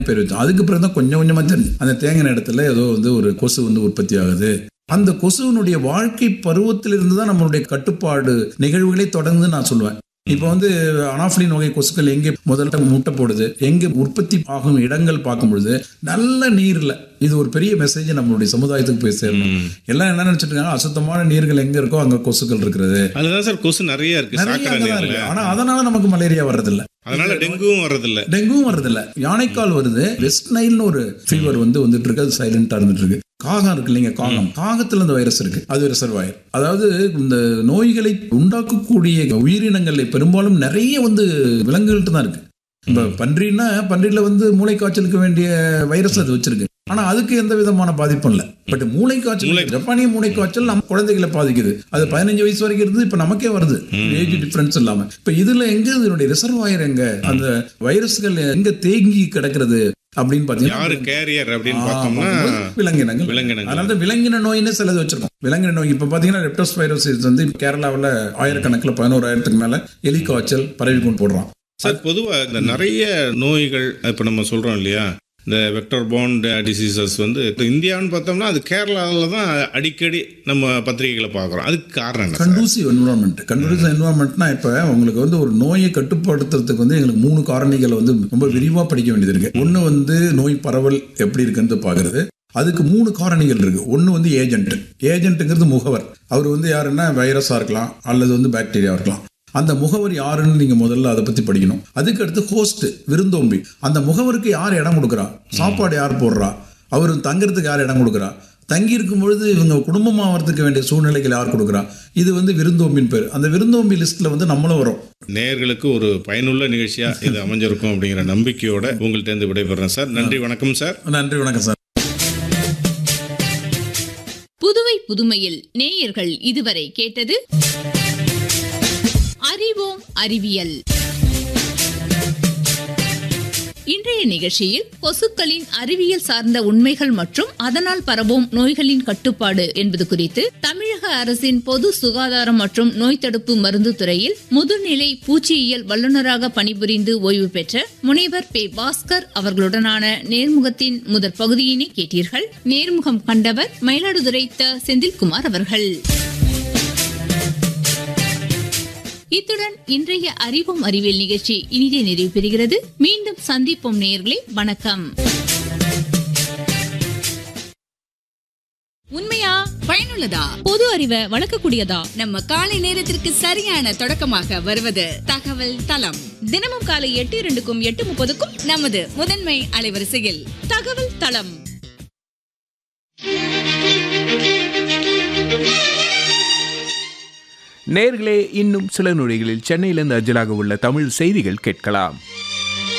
பேர் வச்சோம் அதுக்கு பிறகு தான் கொஞ்சம் கொஞ்சமாக தெரிஞ்சு அந்த தேங்கின இடத்துல ஏதோ வந்து ஒரு கொசு வந்து உற்பத்தி ஆகுது அந்த கொசுவினுடைய வாழ்க்கை பருவத்திலிருந்து தான் நம்மளுடைய கட்டுப்பாடு நிகழ்வுகளே தொடர்ந்து நான் சொல்லுவேன் இப்போ வந்து அனாஃபலின் வகை கொசுக்கள் எங்கே முதல்ல முட்டை போடுது எங்கே உற்பத்தி ஆகும் இடங்கள் பார்க்கும் பொழுது நல்ல நீர்ல இது ஒரு பெரிய மெசேஜ் நம்மளுடைய சமுதாயத்துக்கு போய் சேரணும் எல்லாம் என்ன நினைச்சிட்டு இருக்காங்க அசுத்தமான நீர்கள் எங்க இருக்கோ அங்க கொசுக்கள் இருக்கிறது அதுதான் சார் கொசு நிறைய இருக்கு நிறைய சாக்கடை அங்கதான் நீர்ல இருக்கு ஆனா அதனால நமக்கு மலேரியா வர்றதில்ல அதனால டெங்குவும் வர்றதில்ல டெங்குவும் வருதில்ல யானைக்கால் வருது வெஸ்ட் நைல்னு ஒரு ஃபீவர் வந்து வந்துட்டு இருக்கு அது சைலண்டா இருந்துட்டு இருக்கு காகம் இருக்கு இல்லைங்க காகம் காகத்துல இந்த வைரஸ் இருக்கு அது ரிசர்வாயர் அதாவது இந்த நோய்களை உண்டாக்கக்கூடிய உயிரினங்கள்ல பெரும்பாலும் நிறைய வந்து விலங்குகள்கிட்ட தான் இருக்கு இப்ப பன்றின்னா பன்றியில வந்து மூளைக்காய்ச்சலுக்கு வேண்டிய வைரஸ் அது வச்சிருக்கு ஆனா அதுக்கு எந்த விதமான பாதிப்பும் இல்லை பட் மூளைக்காய்ச்சல் ஜப்பானிய மூளைக்காய்ச்சல் நம்ம குழந்தைகளை பாதிக்குது அது பதினஞ்சு வயசு வரைக்கும் இருந்து இப்ப நமக்கே வருது ஏஜ் டிஃபரன்ஸ் இல்லாம இப்ப இதுல எங்க இதனுடைய ரிசர்வாயர் எங்க அந்த வைரஸ்கள் எங்க தேங்கி கிடக்கிறது அப்படின்னு பாத்தீங்கன்னா யாரு கேரியர் அப்படின்னு ஆ, பார்த்தோம்னா பார்க்கும்போது விலங்கினங்கள் விலங்கினங்கள். அதனால தான் விலங்கின நோயின்னு சிலது வச்சிருக்கோம் விலங்கின நோய் இப்ப பாத்தீங்கன்னா ரெப்டோஸ்பைரோசிஸ் வந்து கேரளாவில் ஆயிரக்கணக்கில் பதினோராயிரத்துக்கு மேல எலி காய்ச்சல் பரவி கொண்டு போடுறான் சார் பொதுவா இந்த நிறைய நோய்கள் இப்ப நம்ம சொல்றோம் இல்லையா இந்த வெக்டர் போண்ட் டிசீசஸ் வந்து இப்ப இந்தியான்னு பார்த்தோம்னா அது கேரளாவில் தான் அடிக்கடி நம்ம பத்திரிகைகளை பார்க்குறோம் அதுக்கு காரணம் என்ன சார்? கண்டூசிவ் என்வரான்மெண்ட் கண்டூசிவ் என்வரான்மெண்ட்னா இப்போ உங்களுக்கு வந்து ஒரு நோயை கட்டுப்படுத்துறதுக்கு வந்து எங்களுக்கு மூணு காரணிகளை வந்து ரொம்ப விரிவாக படிக்க வேண்டியது இருக்கு ஒன்று வந்து நோய் பரவல் எப்படி இருக்குன்னு பார்க்கறது அதுக்கு மூணு காரணிகள் இருக்கு ஒன்று வந்து ஏஜென்ட் ஏஜென்ட்டுங்கிறது முகவர் அவர் வந்து யாருன்னா வைரஸாக இருக்கலாம் அல்லது வந்து பாக்டீரியா இருக்கலாம் அந்த முகவர் யாருன்னு நீங்க முதல்ல அதை பத்தி படிக்கணும் அதுக்கு அடுத்து ஹோஸ்ட் விருந்தோம்பி அந்த முகவருக்கு யார் இடம் கொடுக்குறா சாப்பாடு யார் போடுறா அவர் தங்குறதுக்கு யார் இடம் கொடுக்குறா தங்கி இருக்கும் பொழுது இவங்க குடும்பமாகறதுக்கு வேண்டிய சூழ்நிலைகள் யார் கொடுக்குறா இது வந்து விருந்தோம்பின் பேர் அந்த விருந்தோம்பி லிஸ்ட்ல வந்து நம்மளும் வரும் நேயர்களுக்கு ஒரு பயனுள்ள நிகழ்ச்சியா இது அமைஞ்சிருக்கும் அப்படிங்கிற நம்பிக்கையோட உங்கள்ட்ட இருந்து விடைபெறேன் சார் நன்றி வணக்கம் சார் நன்றி வணக்கம் சார் புதுவை புதுமையில் நேயர்கள் இதுவரை கேட்டது அறிவோம் அறிவியல் இன்றைய நிகழ்ச்சியில் கொசுக்களின் அறிவியல் சார்ந்த உண்மைகள் மற்றும் அதனால் பரவும் நோய்களின் கட்டுப்பாடு என்பது குறித்து தமிழக அரசின் பொது சுகாதாரம் மற்றும் நோய் தடுப்பு மருந்து துறையில் முதுநிலை பூச்சியியல் வல்லுநராக பணிபுரிந்து ஓய்வு பெற்ற முனைவர் பே பாஸ்கர் அவர்களுடனான நேர்முகத்தின் முதற் பகுதியினை கேட்டீர்கள் நேர்முகம் கண்டவர் மயிலாடுதுறை த செந்தில்குமார் அவர்கள் இத்துடன் இன்றைய அறிவோம் அறிவியல் நிகழ்ச்சி இனிதே நிறைவு பெறுகிறது மீண்டும் சந்திப்போம் நேயர்களே வணக்கம் உண்மையா பயனுள்ளதா பொது அறிவை வளர்க்கக்கூடியதா நம்ம காலை நேரத்திற்கு சரியான தொடக்கமாக வருவது தகவல் தளம் தினமும் காலை எட்டு இரண்டுக்கும் எட்டு முப்பதுக்கும் நமது முதன்மை அலைவரிசையில் தகவல் தளம் நேர்களே இன்னும் சில நொடிகளில் சென்னையிலிருந்து அஞ்சலாக உள்ள தமிழ் செய்திகள் கேட்கலாம்